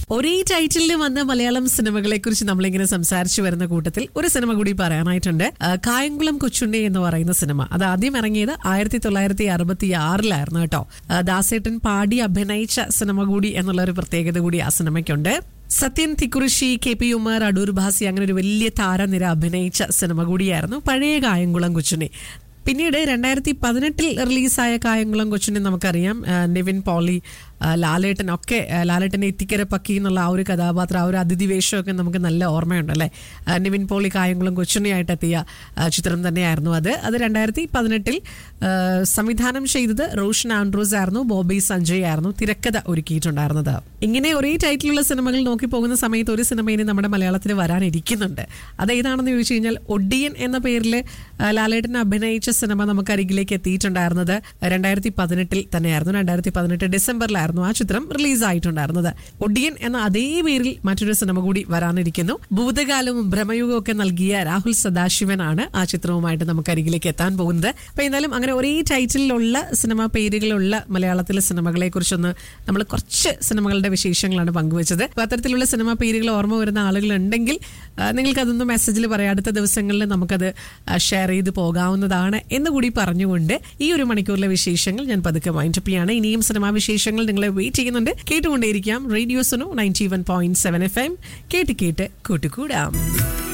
ഒരേ ടൈറ്റിലിൽ വന്ന മലയാളം സിനിമകളെ കുറിച്ച് നമ്മളിങ്ങനെ സംസാരിച്ചു വരുന്ന കൂട്ടത്തിൽ ഒരു സിനിമ കൂടി പറയാനായിട്ടുണ്ട് ആ, കായംകുളം കൊച്ചുണ്ണി എന്ന് പറയുന്ന സിനിമ അത് ആദ്യം ഇറങ്ങിയത് ആയിരത്തി തൊള്ളായിരത്തി അറുപത്തി ആറിലായിരുന്നു കേട്ടോ ആ, ദാസേട്ടൻ പാടി അഭിനയിച്ച സിനിമ കൂടി എന്നുള്ള ഒരു പ്രത്യേകത കൂടി ആ സിനിമയ്ക്കുണ്ട് സത്യൻ തിക്കുറിശി കെ പി ഉമാർ അടൂർ ഭാസി അങ്ങനെ ഒരു വലിയ താരനിര അഭിനയിച്ച സിനിമ കൂടിയായിരുന്നു പഴയ കായംകുളം കൊച്ചുണ്ണി പിന്നീട് രണ്ടായിരത്തി പതിനെട്ടിൽ റിലീസായ കായംകുളം കൊച്ചിനെ നമുക്കറിയാം ആ, നിവിൻ പോളി ആ, ലാലേട്ടൻ ഒക്കെ ആ, ലാലേട്ടൻ്റെ ഇത്തിക്കര പക്കി എന്നുള്ള ആ ഒരു കഥാപാത്രം ആ ഒരു അതിഥി വേഷമൊക്കെ നമുക്ക് നല്ല ഓർമ്മയുണ്ട് അല്ലേ ആ, നിവിൻ പോളി കായംകുളം കൊച്ചുണ്ണിയായിട്ട് എത്തിയ ആ, ചിത്രം തന്നെയായിരുന്നു അത് അത് രണ്ടായിരത്തി പതിനെട്ടിൽ സംവിധാനം ചെയ്തത് റോഷൻ ആൻഡ്രൂസ് ആയിരുന്നു ബോബി സഞ്ജയ് ആയിരുന്നു തിരക്കഥ ഒരുക്കിയിട്ടുണ്ടായിരുന്നത് ഇങ്ങനെ ഒരേ ടൈറ്റിലുള്ള സിനിമകൾ നോക്കി പോകുന്ന സമയത്ത് ഒരു സിനിമ ഇനി നമ്മുടെ മലയാളത്തിൽ വരാനിരിക്കുന്നുണ്ട് അത് ഏതാണെന്ന് ചോദിച്ചു കഴിഞ്ഞാൽ ഒഡിയൻ എന്ന പേരിൽ ആ, ലാലേട്ടൻ അഭിനയിച്ച സിനിമ നമുക്ക് അരികിലേക്ക് എത്തിയിട്ടുണ്ടായിരുന്നത് രണ്ടായിരത്തി പതിനെട്ടിൽ തന്നെയായിരുന്നു രണ്ടായിരത്തി പതിനെട്ട് ഡിസംബറിലായിരുന്നു ആ ചിത്രം റിലീസ് ആയിട്ടുണ്ടായിരുന്നത് ഒഡിയൻ എന്ന അതേ പേരിൽ മറ്റൊരു സിനിമ കൂടി വരാനിരിക്കുന്നു ഭൂതകാലവും ഭ്രമയുഗവും ഒക്കെ നൽകിയ രാഹുൽ സദാശിവനാണ് ആ ചിത്രവുമായിട്ട് നമുക്ക് അരികിലേക്ക് എത്താൻ പോകുന്നത് അപ്പൊ എന്തായാലും അങ്ങനെ ഒരേ ടൈറ്റിലുള്ള സിനിമ പേരുകളുള്ള മലയാളത്തിലെ സിനിമകളെ കുറിച്ചൊന്ന് നമ്മൾ കുറച്ച് സിനിമകളുടെ വിശേഷങ്ങളാണ് പങ്കുവച്ചത് അപ്പൊ അത്തരത്തിലുള്ള സിനിമ പേരുകൾ ഓർമ്മ വരുന്ന ആളുകൾ ഉണ്ടെങ്കിൽ നിങ്ങൾക്ക് അതൊന്ന് മെസ്സേജിൽ പറയാം അടുത്ത ദിവസങ്ങളിൽ നമുക്കത് ഷെയർ ചെയ്ത് പോകാവുന്നതാണ് എന്ന് കൂടി പറഞ്ഞുകൊണ്ട് ഈ ഒരു മണിക്കൂറിലെ വിശേഷങ്ങൾ ഞാൻ പതുക്കെ വൈൻഡപ്പ് ചെയ്യാണ് ഇനിയും സിനിമാ വിശേഷങ്ങൾ നിങ്ങളെ വെയിറ്റ് ചെയ്യുന്നുണ്ട് കേട്ടുകൊണ്ടേയിരിക്കാം റേഡിയോ സുനു ninety one point seven F M കേട്ട് കേട്ട് കൂട്ടുകൂടാം